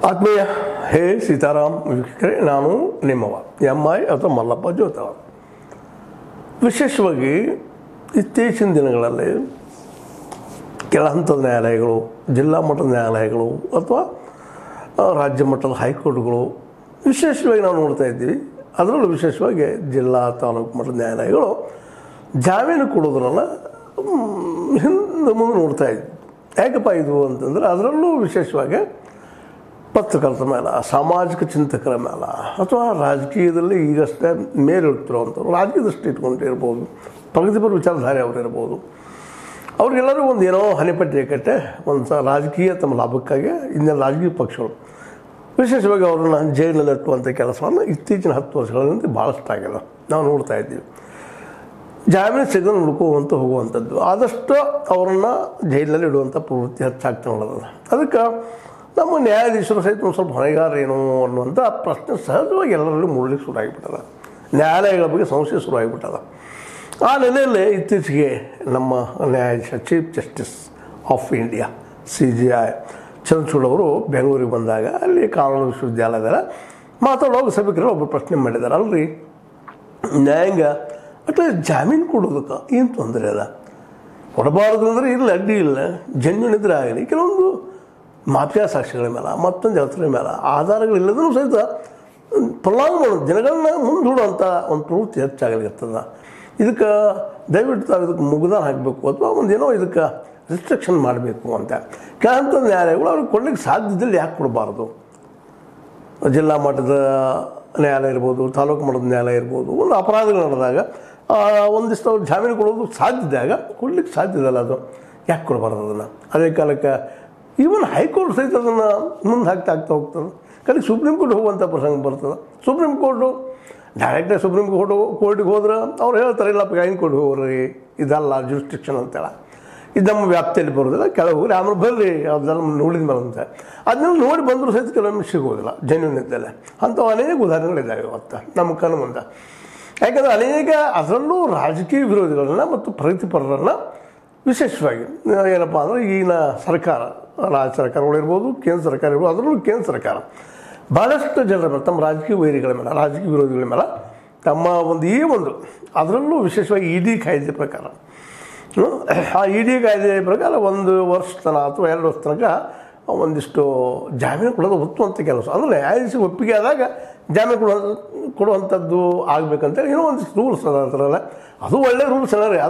ಆತ್ಮೀಯ ಹೇ ಸೀತಾರಾಮ್ ವೀಕ್ಷಕರೇ ನಾನು ನಿಮ್ಮವ ಎಮ್ ಐ ಅಥವಾ ಮಲ್ಲಪ್ಪ ಜೋತವ ವಿಶೇಷವಾಗಿ ಇತ್ತೀಚಿನ ದಿನಗಳಲ್ಲಿ ಕೆಳ ಹಂತದ ನ್ಯಾಯಾಲಯಗಳು ಜಿಲ್ಲಾ ಮಟ್ಟದ ನ್ಯಾಯಾಲಯಗಳು ಅಥವಾ ಆ, ರಾಜ್ಯ ಮಟ್ಟದ ಹೈಕೋರ್ಟ್ಗಳು ವಿಶೇಷವಾಗಿ ನಾವು ನೋಡ್ತಾ ಇದ್ದೀವಿ ಅದರಲ್ಲೂ ವಿಶೇಷವಾಗಿ ಜಿಲ್ಲಾ ತಾಲೂಕು ಮಟ್ಟದ ನ್ಯಾಯಾಲಯಗಳು ಜಾಮೀನು ಕೊಡೋದ್ರನ್ನ ಮ್, ಹಿಂದೆ ಮುಂದೆ ನೋಡ್ತಾ ಇದ್ವಿ ಯಾಕಪ್ಪ ಇದು ಅಂತಂದ್ರೆ ಅದರಲ್ಲೂ ವಿಶೇಷವಾಗಿ ಪತ್ರಕರ್ತರ ಮೇಲೆ ಸಾಮಾಜಿಕ ಚಿಂತಕರ ಮೇಲೆ ಅಥವಾ ರಾಜಕೀಯದಲ್ಲಿ ಈಗಷ್ಟೇ ಮೇಲಿರ್ತಿರುವಂಥವ್ರು ರಾಜಕೀಯ ದೃಷ್ಟಿ ಇಟ್ಕೊಂಡಿರ್ಬೋದು ಪ್ರಗತಿಪರ ವಿಚಾರಧಾರೆ ಅವರು ಇರ್ಬೋದು ಅವ್ರಿಗೆಲ್ಲರೂ ಒಂದು ಏನೋ ಹನಿಪಟ್ಟಿ ಕಟ್ಟೆ ಒಂದು ಸ ರಾಜಕೀಯ ತಮ್ಮ ಲಾಭಕ್ಕಾಗಿ ಇನ್ನೆಲ್ಲ ರಾಜಕೀಯ ಪಕ್ಷಗಳು ವಿಶೇಷವಾಗಿ ಅವ್ರನ್ನ ಜೈಲಿನಲ್ಲಿ ಇಟ್ಟುವಂಥ ಕೆಲಸವನ್ನು ಇತ್ತೀಚಿನ ಹತ್ತು ವರ್ಷಗಳಿಂದ ಭಾಳಷ್ಟು ಆಗಿದೆ ನಾವು ನೋಡ್ತಾ ಇದ್ದೀವಿ ಜಾಮೀನು ಸಿಗದೆ ಹುಡ್ಕೋವಂತ ಹೋಗುವಂಥದ್ದು ಆದಷ್ಟು ಅವರನ್ನು ಜೈಲಿನಲ್ಲಿ ಇಡುವಂಥ ಪ್ರವೃತ್ತಿ ಹೆಚ್ಚಾಗ್ತಾ ನೋಡೋದು ಅದಕ್ಕೆ ನಮ್ಮ ನ್ಯಾಯಾಧೀಶರು ಸಹಿತ ಒಂದು ಸ್ವಲ್ಪ ಹೊಣೆಗಾರ ಏನು ಅನ್ನುವಂಥ ಪ್ರಶ್ನೆ ಸಹಜವಾಗಿ ಎಲ್ಲರಲ್ಲೂ ಮೂಡಲಿಕ್ಕೆ ಶುರುವಾಗಿಬಿಟ್ಟದ ನ್ಯಾಯಾಲಯಗಳ ಬಗ್ಗೆ ಸಂಶಯ ಶುರುವಾಗಿಬಿಟ್ಟದ ಆ ನೆಲೆಯಲ್ಲಿ ಇತ್ತೀಚೆಗೆ ನಮ್ಮ ನ್ಯಾಯಾಧೀಶ chief justice of India C J I Chandrachud ಅವರು ಬೆಂಗಳೂರಿಗೆ ಬಂದಾಗ ಅಲ್ಲಿ ಕಾನೂನು ವಿಶ್ವವಿದ್ಯಾಲಯದ ಮಾತಾಡುವಾಗ ಸಭಿಕರು ಒಬ್ಬರು ಪ್ರಶ್ನೆ ಮಾಡಿದ್ದಾರೆ ಅಲ್ರಿ ನ್ಯಾಯಾಂಗ ಅಥವಾ ಜಾಮೀನು ಕೊಡೋದಕ್ಕೆ ಏನು ತೊಂದರೆ ಅದ ಕೊಡಬಾರ್ದು ಅಂದರೆ ಇಲ್ಲ ಅಡ್ಡಿ ಇಲ್ಲ ಜನ್ಯೂನ್ ಇದ್ರೆ ಆಗಲಿ ಕೆಲವೊಂದು ಮಾಫಿಯಾ ಸಾಕ್ಷಿಗಳ ಮೇಲೆ ಮತ್ತೊಂದು ಯಾವತ್ತರ ಮೇಲೆ ಆಧಾರಗಳಿಲ್ಲದ್ರೂ ಸಹಿತ ಪ್ರಲಾಂಗ್ ಮಾಡೋದು ಜನಗಳನ್ನ ಮುಂದೂಡುವಂಥ ಒಂದು ಪ್ರವೃತ್ತಿ ಹೆಚ್ಚಾಗಲಿರ್ತದ ಇದಕ್ಕೆ ದಯವಿಟ್ಟು ತಾವು ಇದಕ್ಕೆ ಮುಗ್ದಾನ ಹಾಕಬೇಕು ಅಥವಾ ಒಂದು ಏನೋ ಇದಕ್ಕೆ ರಿಸ್ಟ್ರಿಕ್ಷನ್ ಮಾಡಬೇಕು ಅಂತ ಕೆಲವಂಥ ನ್ಯಾಯಾಲಯಗಳು ಅವ್ರಿಗೆ ಕೊಡ್ಲಿಕ್ಕೆ ಸಾಧ್ಯದಲ್ಲಿ ಯಾಕೆ ಕೊಡಬಾರ್ದು ಜಿಲ್ಲಾ ಮಟ್ಟದ ನ್ಯಾಯಾಲಯ ಇರ್ಬೋದು ತಾಲೂಕು ಮಟ್ಟದ ನ್ಯಾಯಾಲಯ ಇರ್ಬೋದು ಒಂದು ಅಪರಾಧಗಳು ನಡೆದಾಗ ಆ, ಒಂದಿಷ್ಟು ಅವ್ರು ಜಾಮೀನು ಕೊಡೋದು ಸಾಧ್ಯ ಇದ್ದಾಗ ಕೊಡ್ಲಿಕ್ಕೆ ಸಾಧ್ಯ ಇದಲ್ಲ ಅದು ಯಾಕೆ ಕೊಡಬಾರ್ದು ಅದನ್ನು ಅದೇ ಕಾಲಕ್ಕೆ ಈವನ್ ಹೈಕೋರ್ಟ್ ಸಹಿತ ಅದನ್ನು ಮುಂದೆ ಹಾಕ್ತಾ ಆಗ್ತಾ ಹೋಗ್ತದೆ ಕಡೆಗೆ ಸುಪ್ರೀಂ ಕೋರ್ಟ್ ಹೋಗುವಂಥ ಪ್ರಸಂಗ ಬರ್ತದೆ ಸುಪ್ರೀಂ ಕೋರ್ಟು ಡೈರೆಕ್ಟಾಗಿ ಸುಪ್ರೀಂ ಕೋರ್ಟ್ ಕೋರ್ಟಿಗೆ ಹೋದ್ರೆ ಅವ್ರು ಹೇಳ್ತಾರೆ ಇಲ್ಲಪ್ಪ ಐನ್ ಕೋರ್ಟ್ ಹೋಗ್ರಿ ಇದಲ್ಲ ಜುರಿಸ್ಟಿಕ್ಷನ್ ಅಂತೇಳಿ ಇದು ನಮ್ಮ ವ್ಯಾಪ್ತಿಯಲ್ಲಿ ಬರೋದಿಲ್ಲ ಕೆಳಗೆ ಹೋಗ್ರಿ ಆಮೇಲೆ ಬರ್ರಿ ಅದೆಲ್ಲ ನೋಡಿದ ಮೇಲೆ ಅಂತ ಅದನ್ನೆಲ್ಲ ನೋಡಿ ಬಂದರೂ ಸಹಿತ ಕೆಲವೊಮ್ಮೆ ಸಿಗೋದಿಲ್ಲ ಜೆನ್ಯೂನ್ ಇದ್ದಲ್ಲ ಅಂಥವು ಅನೇಕ ಉದಾಹರಣೆಗಳಿದ್ದಾವೆ ಇವತ್ತು ನಮ್ಮ ಕಣ್ಣು ಮುಂದೆ ಯಾಕಂದರೆ ಅನೇಕ ಅದರಲ್ಲೂ ರಾಜಕೀಯ ವಿರೋಧಿಗಳನ್ನ ಮತ್ತು ಪ್ರಗತಿಪರರನ್ನ ವಿಶೇಷವಾಗಿ ಏನಪ್ಪ ಅಂದರೆ ಈಗಿನ ಸರ್ಕಾರ ರಾಜ್ಯ ಸರ್ಕಾರಗಳಿರ್ಬೋದು ಕೇಂದ್ರ ಸರ್ಕಾರ ಇರ್ಬೋದು ಅದರಲ್ಲೂ ಕೇಂದ್ರ ಸರ್ಕಾರ ಭಾಳಷ್ಟು ಜನರ ಮೇಲೆ ತಮ್ಮ ರಾಜಕೀಯ ವೈರಿಗಳ ಮೇಲೆ ರಾಜಕೀಯ ವಿರೋಧಿಗಳ ಮೇಲೆ ತಮ್ಮ ಒಂದು ಈ ಒಂದು ಅದರಲ್ಲೂ ವಿಶೇಷವಾಗಿ ಇ ಡಿ ಕಾಯ್ದೆ ಪ್ರಕಾರ ಹ್ಮ್? ಆ ಇ ಡಿ ಕಾಯ್ದೆ ಪ್ರಕಾರ ಒಂದು ವರ್ಷ ತನಕ ಅಥವಾ ಎರಡು ವರ್ಷ ತನಕ ಒಂದಿಷ್ಟು ಜಾಮೀನು ಕೊಡೋದು ಒತ್ತುವಂಥ ಕೆಲಸ ಅಂದರೆ ನ್ಯಾಯಾಧೀಶ ಒಪ್ಪಿಗೆ ಆದಾಗ ಜಾಮೀನು ಕೊಡೋ ಕೊಡುವಂಥದ್ದು ಆಗಬೇಕಂತೇಳಿ ಏನೋ ಒಂದಿಷ್ಟು ರೂಲ್ಸ್ ಅದ ಅದರಲ್ಲ ಅದು ಒಳ್ಳೆ ರೂಲ್ಸ್ ಅಲ್ಲ ರೀ